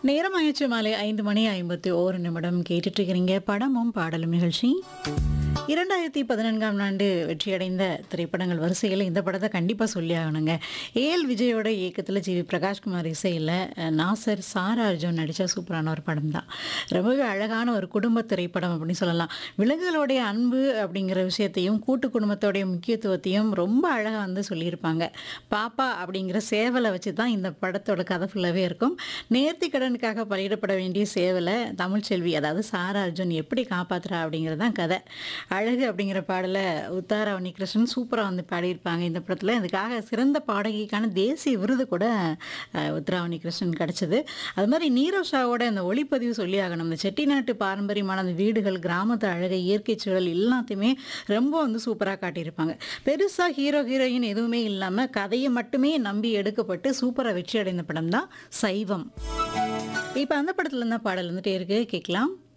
நேரம் ஆயிடுச்சு மாலை ஐந்து மணி ஐம்பத்தி ஓரு நிமிடம் கேட்டுட்டு இருக்கிறீங்க படமும் பாடலும் நிகழ்ச்சி இரண்டாயிரத்தி பதினான்காம் ஆண்டு வெற்றியடைந்த திரைப்படங்கள் வரிசையில் இந்த படத்தை கண்டிப்பாக சொல்லி ஆகணுங்க ஏஎல் விஜயோட இயக்கத்தில் ஜி வி பிரகாஷ்குமார் இசையில் அஹ், நாசர் சாரா அர்ஜுன் நடித்த சூப்பரான ஒரு படம் தான் ரொம்பவே அழகான ஒரு குடும்ப திரைப்படம் அப்படின்னு சொல்லலாம் விலங்குகளுடைய அன்பு அப்படிங்கிற விஷயத்தையும் கூட்டு குடும்பத்தோடைய முக்கியத்துவத்தையும் ரொம்ப அழகாக வந்து சொல்லியிருப்பாங்க பாப்பா அப்படிங்கிற சேவலை வச்சு தான் இந்த படத்தோட கதை ஃபுல்லாகவே இருக்கும் நேர்த்தி கடனுக்காக பலியிடப்பட வேண்டிய சேவலை தமிழ்ச்செல்வி அதாவது சாரா அர்ஜுன் எப்படி காப்பாத்துறா அப்படிங்கிறது தான் கதை அழகு அப்படிங்கிற பாடலை உத்தாரா உன்னிகிருஷ்ணன் சூப்பராக வந்து பாடியிருப்பாங்க இந்த படத்தில் இதுக்காக சிறந்த பாடகிக்கான தேசிய விருது கூட அஹ், உத்தரா உன்னிகிருஷ்ணன் கிடச்சிது அது மாதிரி நீரவ் ஷாவோட அந்த ஒளிப்பதிவு சொல்லி ஆகணும் இந்த செட்டிநாட்டு பாரம்பரியமான அந்த வீடுகள் கிராமத்து அழகை இயற்கை சூழல் எல்லாத்தையுமே ரொம்ப வந்து சூப்பராக காட்டியிருப்பாங்க பெருசாக ஹீரோ ஹீரோயின் எதுவுமே இல்லாமல் கதையை மட்டுமே நம்பி எடுக்கப்பட்டு சூப்பராக வெற்றி அடைந்த படம் தான் சைவம் இப்போ அந்த படத்துல இருந்த பாடல் வந்துட்டே இருக்கு கேட்கலாம்